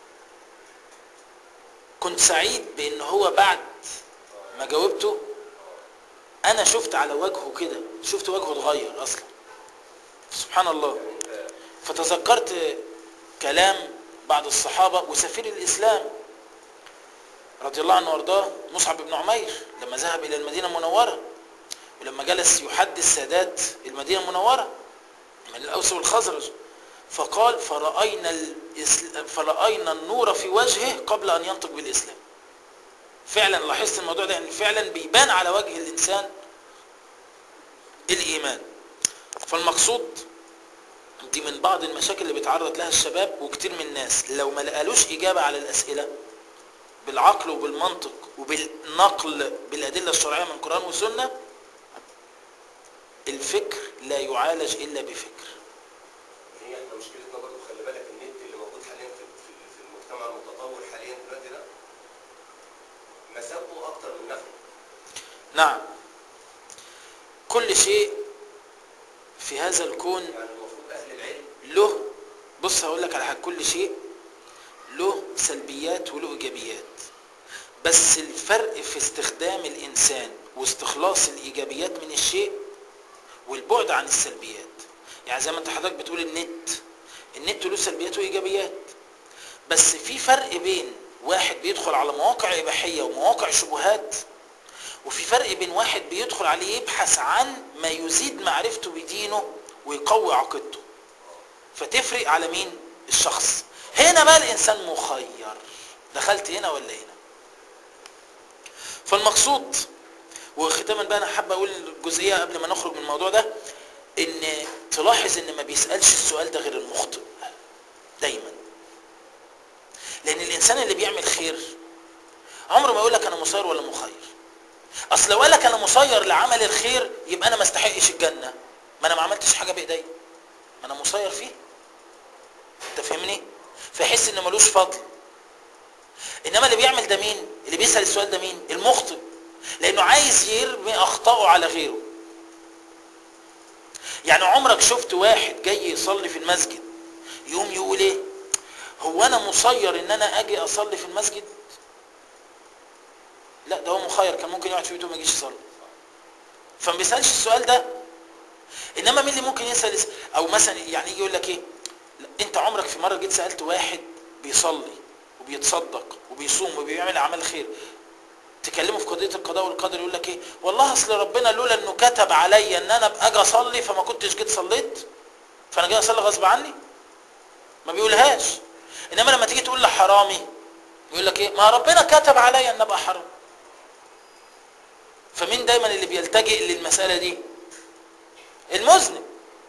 [SPEAKER 4] كنت سعيد بان هو بعد ما جاوبته انا شفت على وجهه كده شفت وجهه اتغير اصلا سبحان الله فتذكرت كلام بعض الصحابة وسفير الإسلام رضي الله عنه وارضاه مصعب بن عمير لما ذهب إلى المدينة المنورة ولما جلس يحدث سادات المدينة المنورة من الأوس والخزرج فقال فرأينا, الإسل... فرأينا النور في وجهه قبل أن ينطق بالإسلام فعلا لاحظت الموضوع ده يعني فعلا بيبان على وجه الإنسان الإيمان فالمقصود دي من بعض المشاكل اللي بيتعرض لها الشباب وكتير من الناس لو ما لقالوش إجابة على الأسئلة بالعقل وبالمنطق وبالنقل بالأدلة الشرعية من قرآن وسنة الفكر لا يعالج إلا بفكر
[SPEAKER 5] هي احنا مشكلتنا برضه خلي بالك النت اللي موجود حاليا في في في المجتمع المتطور حاليا دلوقتي ده مساوئه اكتر من نفعه
[SPEAKER 4] نعم كل شيء في هذا الكون
[SPEAKER 5] يعني المفروض اهل العلم
[SPEAKER 4] له بص هقول لك على حاجه كل شيء له سلبيات وله ايجابيات بس الفرق في استخدام الانسان واستخلاص الايجابيات من الشيء والبعد عن السلبيات يعني زي ما انت حضرتك بتقول النت النت له سلبيات وايجابيات بس في فرق بين واحد بيدخل على مواقع اباحيه ومواقع شبهات وفي فرق بين واحد بيدخل عليه يبحث عن ما يزيد معرفته بدينه ويقوي عقيدته فتفرق على مين الشخص هنا بقى الانسان مخير دخلت هنا ولا هنا فالمقصود وختاما بقى انا حابب اقول جزئيه قبل ما نخرج من الموضوع ده ان تلاحظ ان ما بيسالش السؤال ده غير المخطئ دايما لان الانسان اللي بيعمل خير عمره ما يقول لك انا مسير ولا مخير اصل لو قال لك انا مسير لعمل الخير يبقى انا ما استحقش الجنه ما انا ما عملتش حاجه بايديا ما انا مسير فيه انت فاهمني فيحس ان ملوش فضل انما اللي بيعمل ده مين اللي بيسال السؤال ده مين المخطئ لانه عايز يرمي اخطائه على غيره يعني عمرك شفت واحد جاي يصلي في المسجد يقوم يقول ايه هو انا مسير ان انا اجي اصلي في المسجد لا ده هو مخير كان ممكن يقعد في بيته وما يجيش يصلي فما بيسالش السؤال ده انما مين اللي ممكن يسال او مثلا يعني يجي يقول لك ايه لا، انت عمرك في مره جيت سالت واحد بيصلي وبيتصدق وبيصوم وبيعمل اعمال خير تكلمه في قضيه القضاء والقدر يقول لك ايه والله اصل ربنا لولا انه كتب عليا ان انا ابقى اجي اصلي فما كنتش جيت صليت فانا جاي اصلي غصب عني ما بيقولهاش انما لما تيجي تقول لحرامي يقول لك ايه ما ربنا كتب عليا ان ابقى حرام فمين دايما اللي بيلتجئ للمساله دي المذنب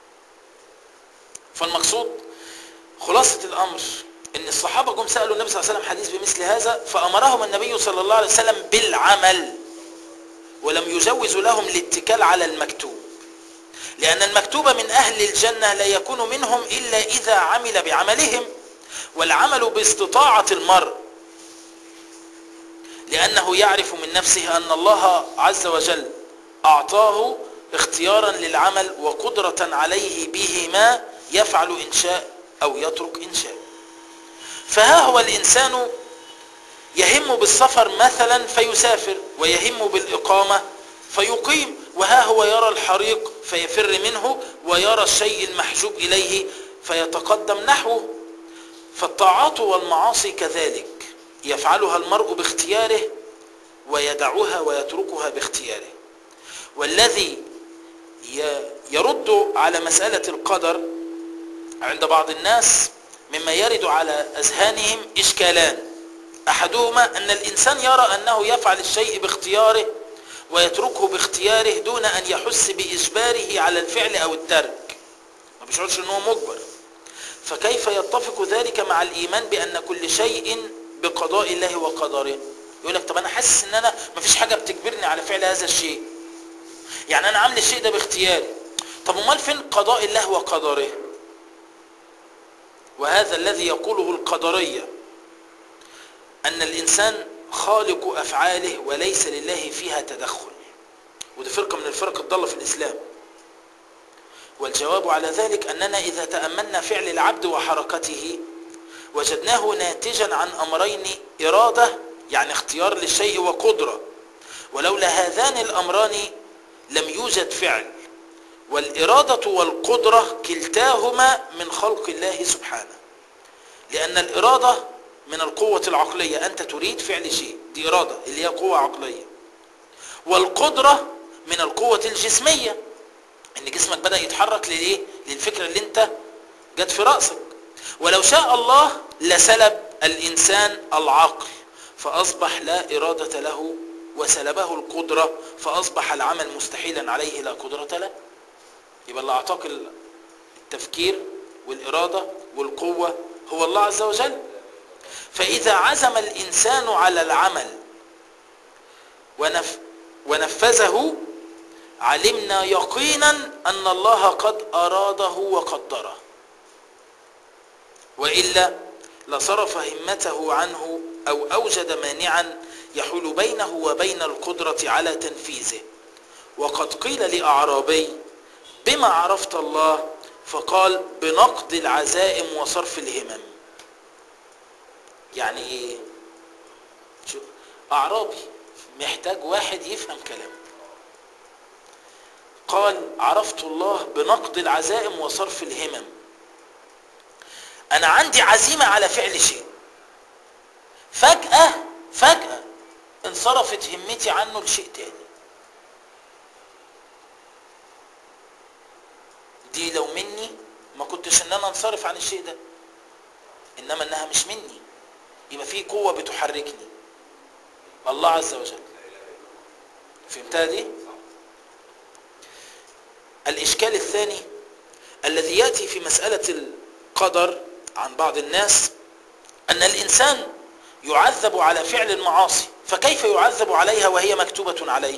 [SPEAKER 4] فالمقصود خلاصة الأمر إن الصحابة جم سألوا النبي صلى الله عليه وسلم حديث بمثل هذا فأمرهم النبي صلى الله عليه وسلم بالعمل ولم يجوز لهم الاتكال على المكتوب لأن المكتوب من أهل الجنة لا يكون منهم إلا إذا عمل بعملهم والعمل باستطاعة المرء لأنه يعرف من نفسه أن الله عز وجل أعطاه اختيارا للعمل وقدرة عليه بهما يفعل إن شاء أو يترك إن شاء فها هو الإنسان يهم بالسفر مثلا فيسافر ويهم بالإقامة فيقيم وها هو يرى الحريق فيفر منه ويرى الشيء المحجوب إليه فيتقدم نحوه فالطاعات والمعاصي كذلك يفعلها المرء باختياره ويدعها ويتركها باختياره والذي يرد على مسألة القدر عند بعض الناس مما يرد على أذهانهم إشكالان أحدهما أن الإنسان يرى أنه يفعل الشيء باختياره ويتركه باختياره دون أن يحس بإجباره على الفعل أو الترك ما بيشعرش أنه مجبر فكيف يتفق ذلك مع الإيمان بأن كل شيء بقضاء الله وقدره يقول لك طب أنا حاسس أن أنا ما فيش حاجة بتجبرني على فعل هذا الشيء يعني أنا عامل الشيء ده باختياري طب امال فين قضاء الله وقدره وهذا الذي يقوله القدرية أن الإنسان خالق أفعاله وليس لله فيها تدخل ودي فرقة من الفرق الضالة في الإسلام والجواب على ذلك أننا إذا تأملنا فعل العبد وحركته وجدناه ناتجا عن أمرين إرادة يعني اختيار للشيء وقدرة ولولا هذان الأمران لم يوجد فعل والإرادة والقدرة كلتاهما من خلق الله سبحانه لأن الإرادة من القوة العقلية أنت تريد فعل شيء دي إرادة اللي هي قوة عقلية والقدرة من القوة الجسمية ان جسمك بدأ يتحرك للإيه؟ للفكرة اللي انت جت في رأسك ولو شاء الله لسلب الإنسان العقل فأصبح لا إرادة له وسلبه القدرة فأصبح العمل مستحيلا عليه لا قدرة له يبقى اللي أعطاك التفكير والإرادة والقوة هو الله عز وجل فإذا عزم الإنسان على العمل ونف ونفذه علمنا يقينا أن الله قد أراده وقدره وإلا لصرف همته عنه أو أوجد مانعا يحول بينه وبين القدرة على تنفيذه وقد قيل لأعرابي بما عرفت الله فقال بنقد العزائم وصرف الهمم يعني ايه شو اعرابي محتاج واحد يفهم كلامه قال عرفت الله بنقد العزائم وصرف الهمم انا عندي عزيمة على فعل شيء فجأة فجأة انصرفت همتي عنه لشيء تاني دي لو مني ما كنتش ان انا انصرف عن الشيء ده انما انها مش مني يبقى في قوة بتحركني الله عز وجل فهمتها دي الاشكال الثاني الذي يأتي في مسألة القدر عن بعض الناس ان الانسان يعذب على فعل المعاصي فكيف يعذب عليها وهي مكتوبة عليه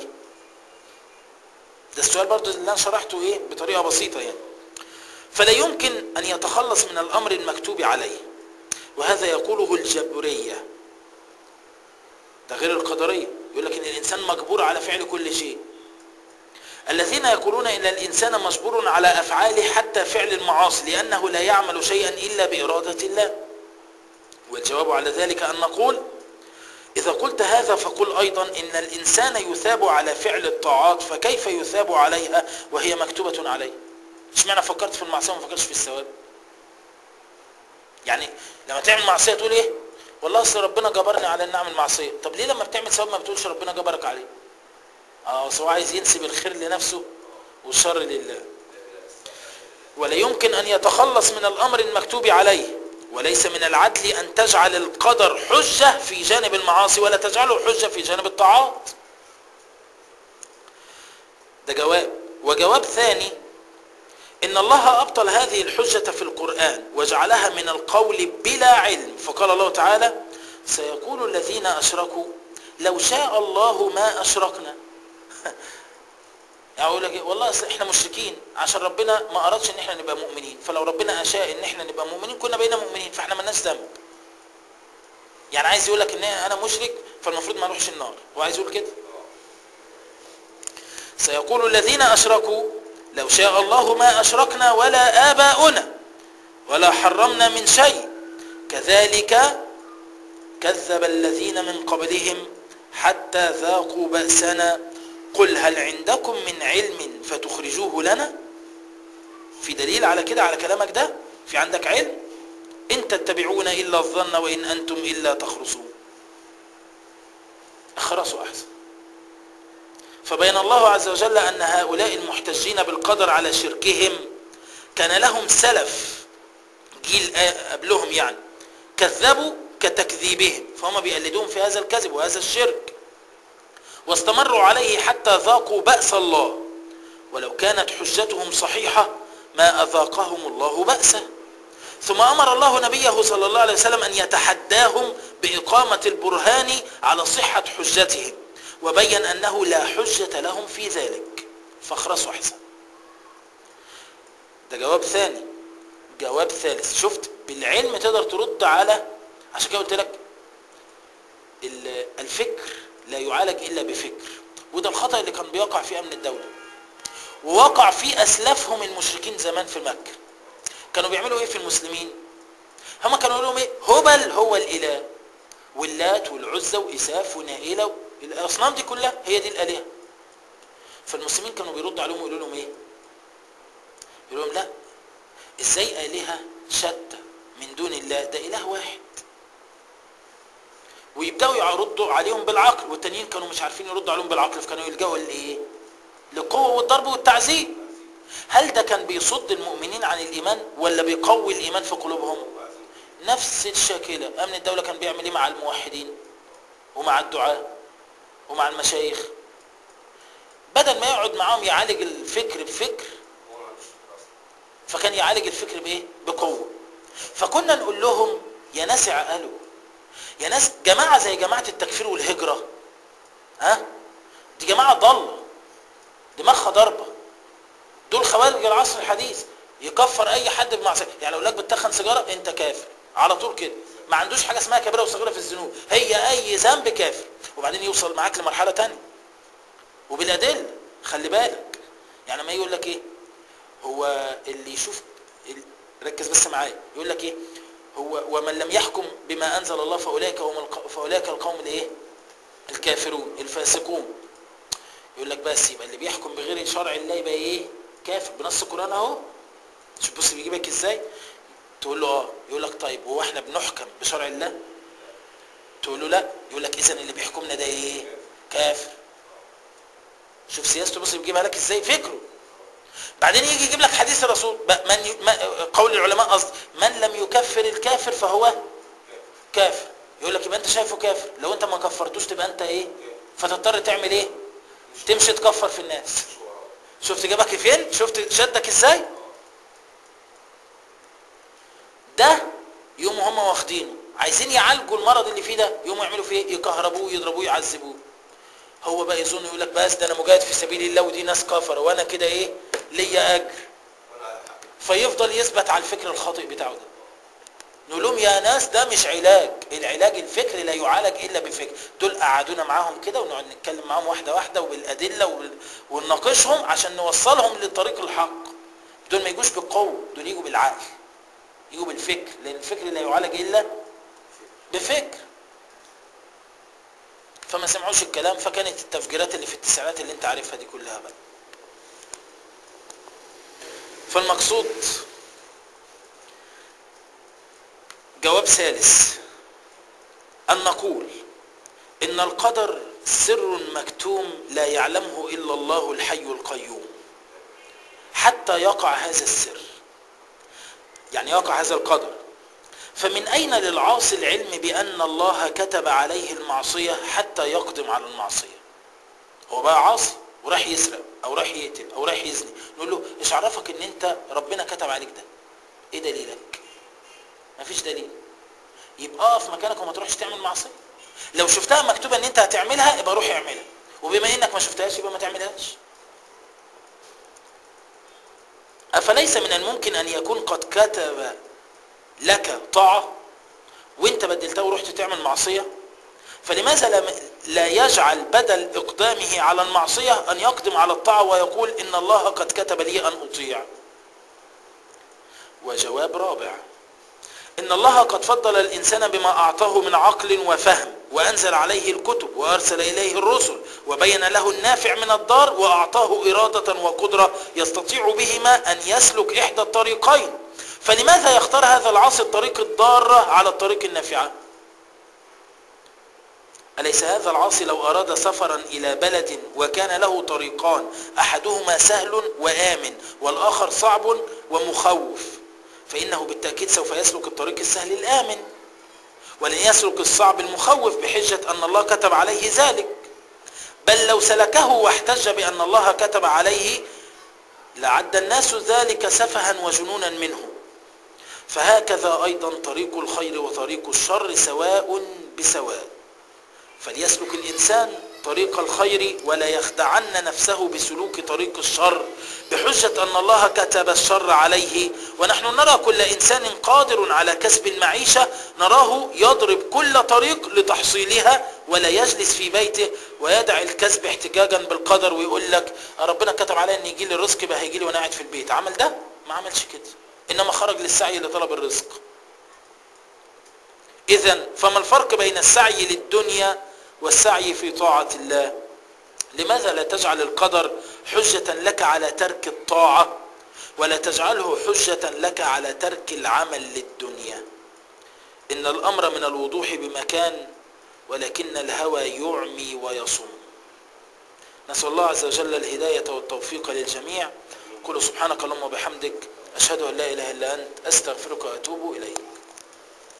[SPEAKER 4] ده السؤال برضو اللي انا شرحته ايه بطريقة بسيطة يعني فلا يمكن ان يتخلص من الامر المكتوب عليه وهذا يقوله الجبرية ده غير القدرية يقول لك ان الانسان مجبور على فعل كل شيء الذين يقولون ان الانسان مجبور على افعاله حتى فعل المعاصي لانه لا يعمل شيئا الا بارادة الله والجواب على ذلك ان نقول إذا قلت هذا فقل أيضا إن الإنسان يثاب على فعل الطاعات فكيف يثاب عليها وهي مكتوبة عليه اشمعنى فكرت في المعصية وما فكرتش في الثواب يعني لما تعمل معصية تقول إيه والله أصل ربنا جبرني على أن أعمل معصية طب ليه لما بتعمل ثواب ما بتقولش ربنا جبرك عليه اه هو عايز ينسب الخير لنفسه والشر لله ولا يمكن أن يتخلص من الأمر المكتوب عليه وليس من العدل أن تجعل القدر حجة في جانب المعاصي ولا تجعله حجة في جانب الطاعات ده جواب وجواب ثاني إن الله أبطل هذه الحجة في القرآن وجعلها من القول بلا علم فقال الله تعالى سيقول الذين أشركوا لو شاء الله ما أشركنا يعني اقول لك إيه؟ والله اصل احنا مشركين عشان ربنا ما ارادش ان احنا نبقى مؤمنين فلو ربنا اشاء ان احنا نبقى مؤمنين كنا بقينا مؤمنين فاحنا مالناش ذنب يعني عايز يقول لك ان انا مشرك فالمفروض ما اروحش النار هو عايز يقول كده سيقول الذين اشركوا لو شاء الله ما اشركنا ولا اباؤنا ولا حرمنا من شيء كذلك كذب الذين من قبلهم حتى ذاقوا بأسنا قل هل عندكم من علم فتخرجوه لنا في دليل على كده على كلامك ده في عندك علم ان تتبعون الا الظن وان انتم الا تخرصون اخرسوا احسن فبين الله عز وجل ان هؤلاء المحتجين بالقدر على شركهم كان لهم سلف جيل قبلهم يعني كذبوا كتكذيبهم فهم بيقلدون في هذا الكذب وهذا الشرك واستمروا عليه حتى ذاقوا بأس الله ولو كانت حجتهم صحيحة ما أذاقهم الله بأسه ثم أمر الله نبيه صلى الله عليه وسلم أن يتحداهم بإقامة البرهان على صحة حجتهم وبين أنه لا حجة لهم في ذلك فاخرسوا أحسن ده جواب ثاني جواب ثالث شفت بالعلم تقدر ترد على عشان كده قلت لك الفكر لا يعالج إلا بفكر وده الخطأ اللي كان بيقع فيه أمن الدولة ووقع فيه أسلافهم المشركين زمان في مكة كانوا بيعملوا إيه في المسلمين هم كانوا يقولوا إيه هبل هو الإله واللات والعزة وإساف ونائلة الأصنام دي كلها هي دي الآلهة فالمسلمين كانوا بيردوا عليهم ويقولوا لهم إيه يقولوا لهم لا إزاي آلهة شتى من دون الله ده إله واحد ويبداوا يردوا عليهم بالعقل والتانيين كانوا مش عارفين يردوا عليهم بالعقل فكانوا يلجأوا لايه للقوه والضرب والتعذيب هل ده كان بيصد المؤمنين عن الايمان ولا بيقوي الايمان في قلوبهم نفس الشاكله امن الدوله كان بيعمل ايه مع الموحدين ومع الدعاء ومع المشايخ بدل ما يقعد معاهم يعالج الفكر بفكر فكان يعالج الفكر بايه بقوه فكنا نقول لهم يا ناس عقلوا يا ناس جماعة زي جماعة التكفير والهجرة ها دي جماعة ضالة دماغها ضربة دول خوارج العصر الحديث يكفر اي حد بمعصية يعني لو لك بتخن سيجارة انت كافر على طول كده ما عندوش حاجة اسمها كبيرة وصغيرة في الذنوب هي اي ذنب كافر وبعدين يوصل معاك لمرحلة تانية وبالأدلة خلي بالك يعني ما يقول لك ايه هو اللي يشوف ال- ركز بس معايا يقول لك ايه هو ومن لم يحكم بما انزل الله فاولئك هم الق- فاولئك القوم الايه الكافرون الفاسقون يقول لك بس يبقى اللي بيحكم بغير شرع الله يبقى ايه كافر بنص القران اهو شوف بص بيجيبك ازاي تقول له اه يقول لك طيب هو احنا بنحكم بشرع الله تقول له لا يقول لك اذا اللي بيحكمنا ده ايه كافر شوف سياسته بص بيجيبها لك ازاي فكره بعدين يجي يجيب لك حديث الرسول بقى من ي... ما... قول العلماء قصد من لم يكفر الكافر فهو كافر يقول لك يبقى انت شايفه كافر لو انت ما كفرتوش تبقى انت ايه فتضطر تعمل ايه تمشي تكفر في الناس شفت جابك فين شفت شدك ازاي ده يوم هم واخدينه عايزين يعالجوا المرض اللي فيه ده يوم يعملوا فيه إيه؟ يكهربوه يضربوه يعذبوه هو بقى يظن يقول لك بس ده انا مجاهد في سبيل الله ودي ناس كفر وانا كده ايه ليا اجر
[SPEAKER 5] وانا على حق
[SPEAKER 4] فيفضل يثبت على الفكر الخاطئ بتاعه ده نقول لهم يا ناس ده مش علاج العلاج الفكري لا يعالج الا بفكر دول قعدونا معاهم كده ونقعد نتكلم معاهم واحده واحده وبالادله وبال- ونناقشهم عشان نوصلهم للطريق الحق دول ما يجوش بالقوه دول يجوا بالعقل يجوا بالفكر لان الفكر لا يعالج الا بفكر فما سمعوش الكلام فكانت التفجيرات اللي في التسعينات اللي انت عارفها دي كلها بقى فالمقصود جواب ثالث أن نقول إن القدر سر مكتوم لا يعلمه إلا الله الحي القيوم حتى يقع هذا السر يعني يقع هذا القدر فمن أين للعاصي العلم بأن الله كتب عليه المعصية حتى يقدم على المعصية هو بقى عاصي وراح يسرق أو راح يقتل أو راح يزني نقول له إيش عرفك إن أنت ربنا كتب عليك ده إيه دليلك مفيش دليل يبقى اقف مكانك وما تروحش تعمل معصيه لو شفتها مكتوبه ان انت هتعملها يبقى روح اعملها وبما انك ما شفتهاش يبقى ما تعملهاش افليس من الممكن ان يكون قد كتب لك طاعه وانت بدلتها ورحت تعمل معصيه فلماذا لم- لا يجعل بدل اقدامه على المعصيه ان يقدم على الطاعه ويقول ان الله قد كتب لي ان اطيع وجواب رابع إن الله قد فضل الإنسان بما أعطاه من عقل وفهم وأنزل عليه الكتب وأرسل إليه الرسل وبين له النافع من الضار وأعطاه إرادة وقدرة يستطيع بهما أن يسلك إحدى الطريقين فلماذا يختار هذا العاصي الطريق الضارة على الطريق النافعة أليس هذا العاصي لو أراد سفرا إلى بلد وكان له طريقان أحدهما سهل وآمن والآخر صعب ومخوف فإنه بالتأكيد سوف يسلك الطريق السهل الآمن ولن يسلك الصعب المخوف بحجة أن الله كتب عليه ذلك بل لو سلكه واحتج بأن الله كتب عليه لعد الناس ذلك سفها وجنونا منه فهكذا أيضا طريق الخير وطريق الشر سواء بسواء فليسلك الإنسان طريق الخير ولا يخدعن نفسه بسلوك طريق الشر بحجة أن الله كتب الشر عليه ونحن نرى كل إنسان قادر على كسب المعيشة نراه يضرب كل طريق لتحصيلها ولا يجلس في بيته ويدع الكسب احتجاجا بالقدر ويقول لك ربنا كتب علي ان يجي لي الرزق بقى هيجي لي وانا قاعد في البيت عمل ده ما عملش كده انما خرج للسعي لطلب الرزق اذا فما الفرق بين السعي للدنيا والسعي في طاعة الله لماذا لا تجعل القدر حجة لك على ترك الطاعة ولا تجعله حجة لك على ترك العمل للدنيا إن الأمر من الوضوح بمكان ولكن الهوى يعمي ويصم نسأل الله عز وجل الهداية والتوفيق للجميع قل سبحانك اللهم وبحمدك أشهد أن لا إله إلا أنت أستغفرك وأتوب إليك